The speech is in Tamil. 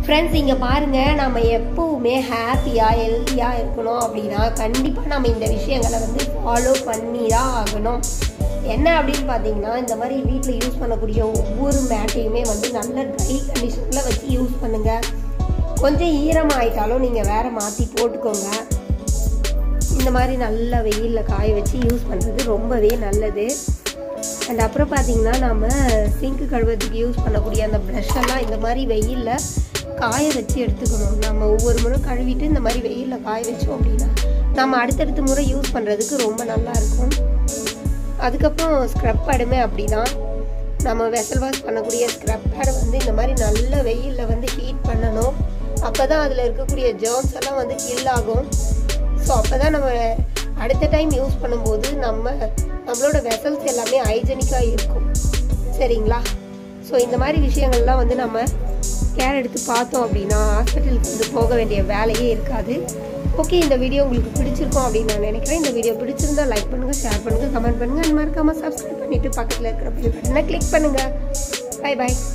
ஃப்ரெண்ட்ஸ் இங்கே பாருங்கள் நம்ம எப்போவுமே ஹாப்பியாக ஹெல்த்தியாக இருக்கணும் அப்படின்னா கண்டிப்பாக நம்ம இந்த விஷயங்களை வந்து ஃபாலோ பண்ணி தான் ஆகணும் என்ன அப்படின்னு பார்த்தீங்கன்னா இந்த மாதிரி வீட்டில் யூஸ் பண்ணக்கூடிய ஒவ்வொரு மேட்டையுமே வந்து நல்ல ட்ரை கண்டிஷனில் வச்சு யூஸ் பண்ணுங்கள் கொஞ்சம் ஈரமாயிட்டாலும் நீங்கள் வேறு மாற்றி போட்டுக்கோங்க இந்த மாதிரி நல்ல வெயிலில் காய வச்சு யூஸ் பண்ணுறது ரொம்பவே நல்லது அண்ட் அப்புறம் பார்த்தீங்கன்னா நம்ம சிங்க்கு கழுவுறதுக்கு யூஸ் பண்ணக்கூடிய அந்த ப்ரஷ் எல்லாம் இந்த மாதிரி வெயிலில் காய வச்சு எடுத்துக்கணும் நம்ம ஒவ்வொரு முறை கழுவிட்டு இந்த மாதிரி வெயிலில் காய வச்சோம் அப்படின்னா நம்ம அடுத்தடுத்த முறை யூஸ் பண்ணுறதுக்கு ரொம்ப நல்லா இருக்கும் அதுக்கப்புறம் ஸ்க்ரப் பேடுமே அப்படிதான் நம்ம வெசல் வாஷ் பண்ணக்கூடிய ஸ்க்ரப் பேடை வந்து இந்த மாதிரி நல்ல வெயிலில் வந்து ஹீட் பண்ணணும் அப்போ தான் அதில் இருக்கக்கூடிய ஜேர்ம்ஸ் எல்லாம் வந்து கில் ஆகும் ஸோ அப்போ தான் நம்ம அடுத்த டைம் யூஸ் பண்ணும்போது நம்ம நம்மளோட வெசல்ஸ் எல்லாமே ஹைஜெனிக்காக இருக்கும் சரிங்களா ஸோ இந்த மாதிரி விஷயங்கள்லாம் வந்து நம்ம கேர் எடுத்து பார்த்தோம் அப்படின்னா ஹாஸ்பிட்டலுக்கு வந்து போக வேண்டிய வேலையே இருக்காது ஓகே இந்த வீடியோ உங்களுக்கு பிடிச்சிருக்கும் அப்படின்னு நான் நினைக்கிறேன் இந்த வீடியோ பிடிச்சிருந்தா லைக் பண்ணுங்கள் ஷேர் பண்ணுங்கள் கமெண்ட் பண்ணுங்கள் அந்த மறக்காமல் சப்ஸ்கிரைப் பண்ணிவிட்டு பக்கத்தில் இருக்கிற பெல் பட்டனை கிளிக் பண்ணுங்கள் பை பாய்